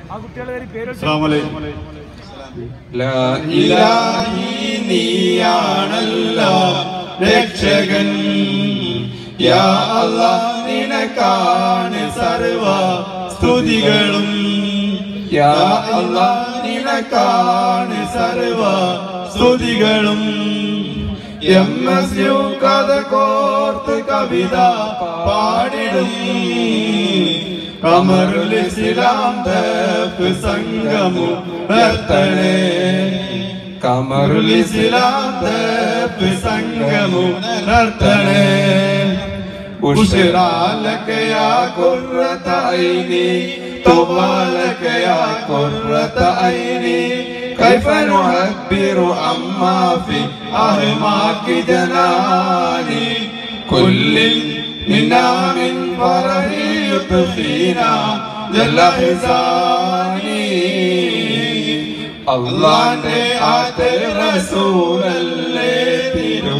ആ കുട്ടികളുടെ പേര് പേര് അസ്സലാമു അലൈക്കും ലാ ഇലാഹി നീയാണല്ലോ രക്ഷകൻ യാ അല്ലാ നിനക്കാണ് സർവ സ്തുതികളും യാ അല്ലാ നിനക്കാണ് സർവ സ്തുതികളും എം എസ് യു കഥ കോർത്ത് കവിത പാടിടും കമറുൽ ഇസ്ലാം തേപ്പ് സംഗമു നിർത്തണേ കമറുൽ ഇസ്ലാം തേപ്പ് സംഗമു നിർത്തണേ بشرى لك يا قرة عيني طوبى لك يا قرة عيني كيف نعبر عما في أعماق جناني كل منا من فرح يطفينا جل حزاني അള്ളാന്റെ ആത്തെ റസൂലല്ലേ തിരു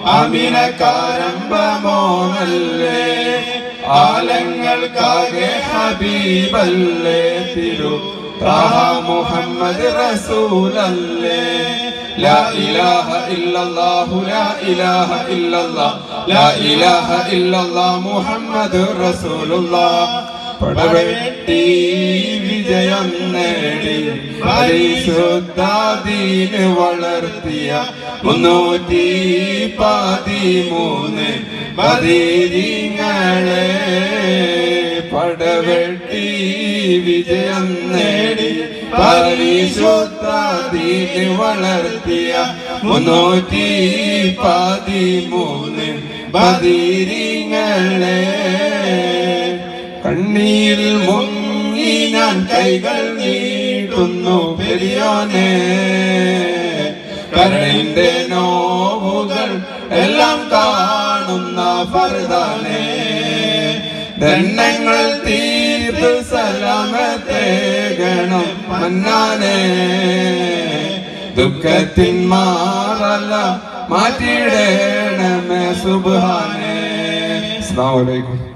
അമിനക്കാരംഭമോനല്ലേ ആലങ്ങൾക്കാകെ ഹബീബല്ലേ തിരു താഹ മുഹമ്മദ് റസൂലല്ലേ لا إله إلا الله لا إله إلا الله لا إله إلا الله محمد رسول الله പടവെട്ടി വിജയം നേടി പരിശുദ്ധാദീന് വളർത്തിയ മുന്നൂറ്റി പതിമൂന്ന് പതിരിങ്ങളെ പടവെട്ടി വിജയം നേടി പരിശുദ്ധാദീന് വളർത്തിയ മുന്നൂറ്റി പതിമൂന്ന് പതിരിങ്ങളെ കണ്ണീരിൽ മുങ്ങി ഞാൻ കൈകൾ നീട്ടുന്നു പെരിയോനെ കരണിന്റെ നോവുകൾ എല്ലാം കാണുന്ന ഫർദാനെ ദണ്ണങ്ങൾ തീർത്ത് സലാമത്തേകണം മന്നാനെ ദുഃഖത്തിൻ മാറല മാറ്റിയിടേണമേ സുബാനെ അസ്സാം വലൈക്കും